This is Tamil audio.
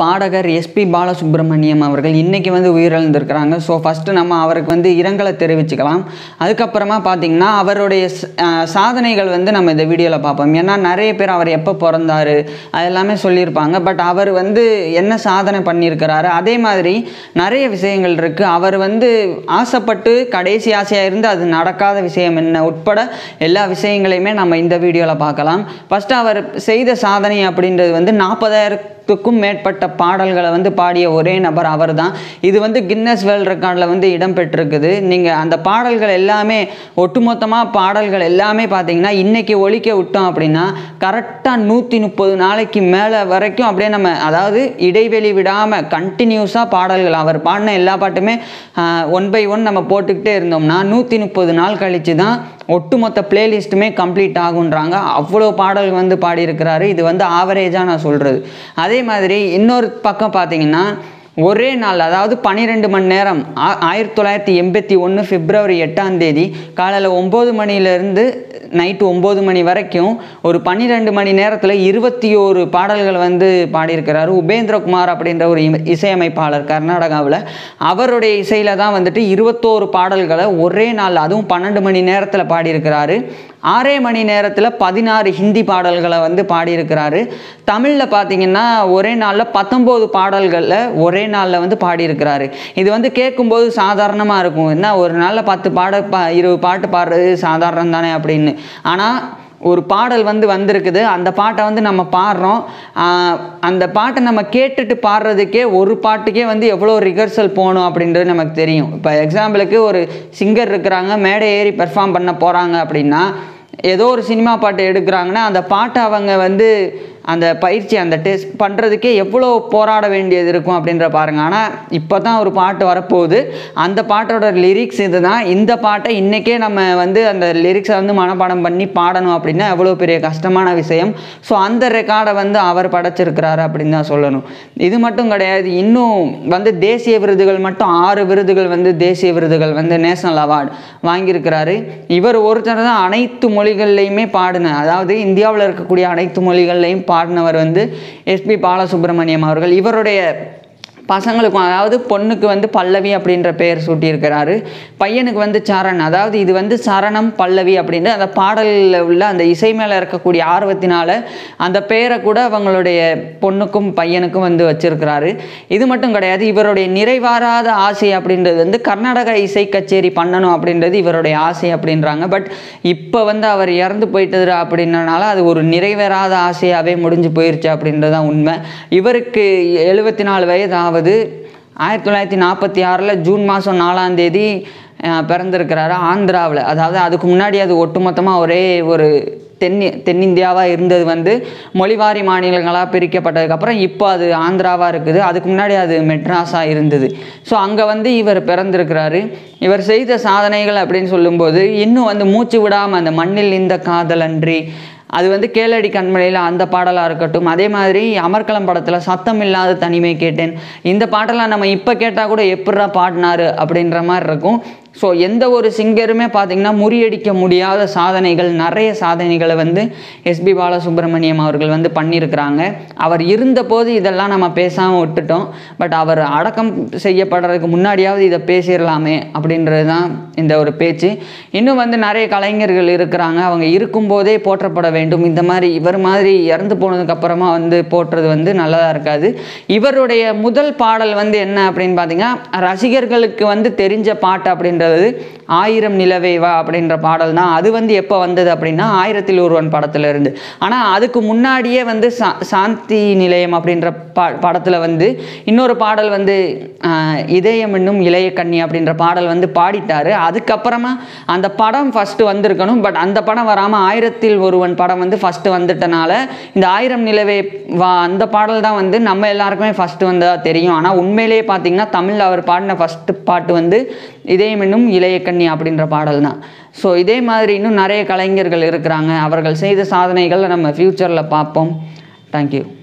பாடகர் எஸ்பி பாலசுப்ரமணியம் அவர்கள் இன்றைக்கி வந்து உயிரிழந்திருக்கிறாங்க ஸோ ஃபஸ்ட்டு நம்ம அவருக்கு வந்து இரங்கலை தெரிவிச்சுக்கலாம் அதுக்கப்புறமா பார்த்திங்கன்னா அவருடைய ச- அஹ் சாதனைகள் வந்து நம்ம இந்த வீடியோவில் பார்ப்போம் ஏன்னா நிறைய பேர் அவர் எப்போ பிறந்தாரு அதெல்லாமே சொல்லியிருப்பாங்க பட் அவர் வந்து என்ன சாதனை பண்ணியிருக்கிறாரு அதே மாதிரி நிறைய விஷயங்கள் இருக்குது அவர் வந்து ஆசைப்பட்டு கடைசி ஆசையாக இருந்து அது நடக்காத விஷயம் என்ன உட்பட எல்லா விஷயங்களையுமே நம்ம இந்த வீடியோவில் பார்க்கலாம் ஃபஸ்ட்டு அவர் செய்த சாதனை அப்படின்றது வந்து நாற்பதாயிரத்துக்கும் மேற்பட்ட பாடல்களை வந்து பாடிய ஒரே நபர் அவர் தான் இது வந்து கின்னஸ் வேர்ல்ட் ரெக்கார்டில் வந்து இடம் பெற்றிருக்குது நீங்கள் அந்த பாடல்கள் எல்லாமே ஒட்டுமொத்தமாக பாடல்கள் எல்லாமே பார்த்தீங்கன்னா இன்றைக்கி ஒழிக்க விட்டோம் அப்படின்னா கரெக்டாக நூற்றி முப்பது நாளைக்கு மேலே வரைக்கும் அப்படியே நம்ம அதாவது இடைவெளி விடாமல் கண்டினியூஸாக பாடல்கள் அவர் பாடின எல்லா பாட்டுமே ஒன் பை ஒன் நம்ம போட்டுக்கிட்டே இருந்தோம்னா நூற்றி முப்பது நாள் கழித்து தான் ஒட்டுமொத்த பிளேலிஸ்ட்டுமே கம்ப்ளீட் ஆகுன்றாங்க அவ்வளோ பாடல் வந்து பாடியிருக்கிறாரு இது வந்து ஆவரேஜாக நான் சொல்கிறது அதே மாதிரி இன்னொரு பக்கம் பார்த்தீங்கன்னா ஒரே நாள் அதாவது பன்னிரெண்டு மணி நேரம் ஆ- ஆயிரத்தி தொள்ளாயிரத்தி எண்பத்தி ஒன்று பிப்ரவரி எட்டாம் தேதி காலையில் ஒம்பது மணிலேருந்து நைட்டு ஒம்பது மணி வரைக்கும் ஒரு பன்னிரெண்டு மணி நேரத்தில் இருபத்தி ஓரு பாடல்கள் வந்து பாடியிருக்கிறாரு உபேந்திரகுமார் அப்படின்ற ஒரு இம- இசையமைப்பாளர் கர்நாடகாவில் அவருடைய இசையில் தான் வந்துட்டு இருபத்தோரு பாடல்களை ஒரே நாள் அதுவும் பன்னெண்டு மணி நேரத்தில் பாடியிருக்கிறாரு ஆறே மணி நேரத்தில் பதினாறு ஹிந்தி பாடல்களை வந்து பாடியிருக்கிறாரு தமிழில் பார்த்தீங்கன்னா ஒரே நாளில் பத்தொம்போது பாடல்களில் ஒரே நாளில் வந்து பாடியிருக்கிறாரு இது வந்து கேட்கும்போது சாதாரணமாக இருக்கும் என்ன ஒரு நாளில் பத்து பாட பா இருபது பாட்டு பாடுறது சாதாரணம் தானே அப்படின்னு ஆனால் ஒரு பாடல் வந்து வந்திருக்குது அந்த பாட்டை வந்து நம்ம பாடுறோம் ஆஹ் அந்த பாட்டை நம்ம கேட்டுட்டு பாடுறதுக்கே ஒரு பாட்டுக்கே வந்து எவ்வளோ ரிஹர்சல் போகணும் அப்படின்றது நமக்கு தெரியும் இப்போ எக்ஸாம்பிளுக்கு ஒரு சிங்கர் இருக்கிறாங்க மேடை ஏறி பெர்ஃபார்ம் பண்ண போகிறாங்க அப்படின்னா ஏதோ ஒரு சினிமா பாட்டு எடுக்கிறாங்கன்னா அந்த பாட்டை அவங்க வந்து அந்த பயிற்சி அந்த டெஸ்ட் பண்ணுறதுக்கே எவ்வளோ போராட வேண்டியது இருக்கும் அப்படின்ற பாருங்க ஆனால் இப்போ தான் ஒரு பாட்டு வரப்போகுது அந்த பாட்டோட லிரிக்ஸ் இதுதான் இந்த பாட்டை இன்றைக்கே நம்ம வந்து அந்த லிரிக்ஸை வந்து மனப்பாடம் பண்ணி பாடணும் அப்படின்னா எவ்வளோ பெரிய கஷ்டமான விஷயம் ஸோ அந்த ரெக்கார்டை வந்து அவர் படைச்சிருக்கிறாரு அப்படின்னு தான் சொல்லணும் இது மட்டும் கிடையாது இன்னும் வந்து தேசிய விருதுகள் மட்டும் ஆறு விருதுகள் வந்து தேசிய விருதுகள் வந்து நேஷனல் அவார்டு வாங்கியிருக்கிறாரு இவர் ஒருத்தர் தான் அனைத்து மொழிகள்லையுமே பாடின அதாவது இந்தியாவில் இருக்கக்கூடிய அனைத்து மொழிகள்லையும் பாடினவர் வந்து எஸ்பி பாலசுப்ரமணியம் அவர்கள் இவருடைய பசங்களுக்கும் அதாவது பொண்ணுக்கு வந்து பல்லவி அப்படின்ற பெயர் சூட்டியிருக்கிறாரு பையனுக்கு வந்து சரண் அதாவது இது வந்து சரணம் பல்லவி அப்படின்ற அந்த பாடலில் உள்ள அந்த இசை மேலே இருக்கக்கூடிய ஆர்வத்தினால அந்த பெயரை கூட அவங்களுடைய பொண்ணுக்கும் பையனுக்கும் வந்து வச்சிருக்கிறாரு இது மட்டும் கிடையாது இவருடைய நிறைவாராத ஆசை அப்படின்றது வந்து கர்நாடக இசை கச்சேரி பண்ணணும் அப்படின்றது இவருடைய ஆசை அப்படின்றாங்க பட் இப்போ வந்து அவர் இறந்து போயிட்டது அப்படின்றனால அது ஒரு நிறைவேறாத ஆசையாகவே முடிஞ்சு போயிருச்சு அப்படின்றது தான் உண்மை இவருக்கு எழுபத்தி நாலு வயது ஆகுது ஆயிரத்தி தொள்ளாயிரத்தி நாற்பத்தி ஆறில் ஜூன் மாதம் நாலாம் தேதி அஹ், பிறந்திருக்கிறாரு ஆந்திராவில் அதாவது அதுக்கு முன்னாடி அது ஒட்டுமொத்தமாக ஒரே ஒரு தென்னி தென்னிந்தியாவாக இருந்தது வந்து மொழிவாரி மாநிலங்களாக பிரிக்கப்பட்டதுக்கப்புறம் இப்போ அது ஆந்திராவாக இருக்குது அதுக்கு முன்னாடி அது மெட்ராஸாக இருந்தது ஸோ அங்கே வந்து இவர் பிறந்திருக்கிறாரு இவர் செய்த சாதனைகள் அப்படின்னு சொல்லும்போது இன்னும் வந்து மூச்சு விடாமல் அந்த மண்ணில் இந்த காதலன்றி அது வந்து கேளடி கண்மலையில் அந்த பாடலாக இருக்கட்டும் அதே மாதிரி அமர்கலம் படத்தில் சத்தம் இல்லாத தனிமை கேட்டேன் இந்த பாட்டெல்லாம் நம்ம இப்போ கேட்டால் கூட எப்படிரா பாடினாரு அப்படின்ற மாதிரி இருக்கும் ஸோ எந்த ஒரு சிங்கருமே பார்த்திங்கன்னா முறியடிக்க முடியாத சாதனைகள் நிறைய சாதனைகளை வந்து எஸ்பி பாலசுப்ரமணியம் அவர்கள் வந்து பண்ணியிருக்கிறாங்க அவர் இருந்தபோது இதெல்லாம் நம்ம பேசாமல் விட்டுட்டோம் பட் அவர் அடக்கம் செய்யப்படுறதுக்கு முன்னாடியாவது இதை பேசிடலாமே அப்படின்றது தான் இந்த ஒரு பேச்சு இன்னும் வந்து நிறைய கலைஞர்கள் இருக்கிறாங்க அவங்க இருக்கும்போதே போற்றப்பட வேண்டும் இந்த மாதிரி இவர் மாதிரி இறந்து போனதுக்கு அப்புறமா வந்து போற்றுறது வந்து நல்லதாக இருக்காது இவருடைய முதல் பாடல் வந்து என்ன அப்படின்னு பார்த்தீங்கன்னா ரசிகர்களுக்கு வந்து தெரிஞ்ச பாட்டு அப்படின்றது ஆயிரம் நிலவே வா அப்படின்ற பாடல் தான் அது வந்து எப்போ வந்தது அப்படின்னா ஆயிரத்தில் ஒருவன் படத்துல இருந்து ஆனால் அதுக்கு முன்னாடியே வந்து சா சாந்தி நிலையம் அப்படின்ற பா படத்தில் வந்து இன்னொரு பாடல் வந்து ஆஹ், இதயம் என்னும் இளைய கண்ணி அப்படின்ற பாடல் வந்து பாடிட்டாரு அதுக்கப்புறமா அந்த படம் ஃபஸ்ட்டு வந்திருக்கணும் பட் அந்த படம் வராமல் ஆயிரத்தில் ஒருவன் படம் வந்து ஃபஸ்ட்டு வந்துட்டனால இந்த ஆயிரம் நிலவே வா அந்த பாடல் தான் வந்து நம்ம எல்லாருக்குமே ஃபஸ்ட்டு வந்ததா தெரியும் ஆனால் உண்மையிலேயே பார்த்தீங்கன்னா தமிழில் அவர் பாடின ஃபஸ்ட்டு பாட்டு வந்து இதயம் என்னும் இளைய கண்ணி அப்படின்ற பாடல் தான் ஸோ இதே மாதிரி இன்னும் நிறைய கலைஞர்கள் இருக்கிறாங்க அவர்கள் செய்த சாதனைகளை நம்ம ஃப்யூச்சரில் பார்ப்போம் தேங்க்யூ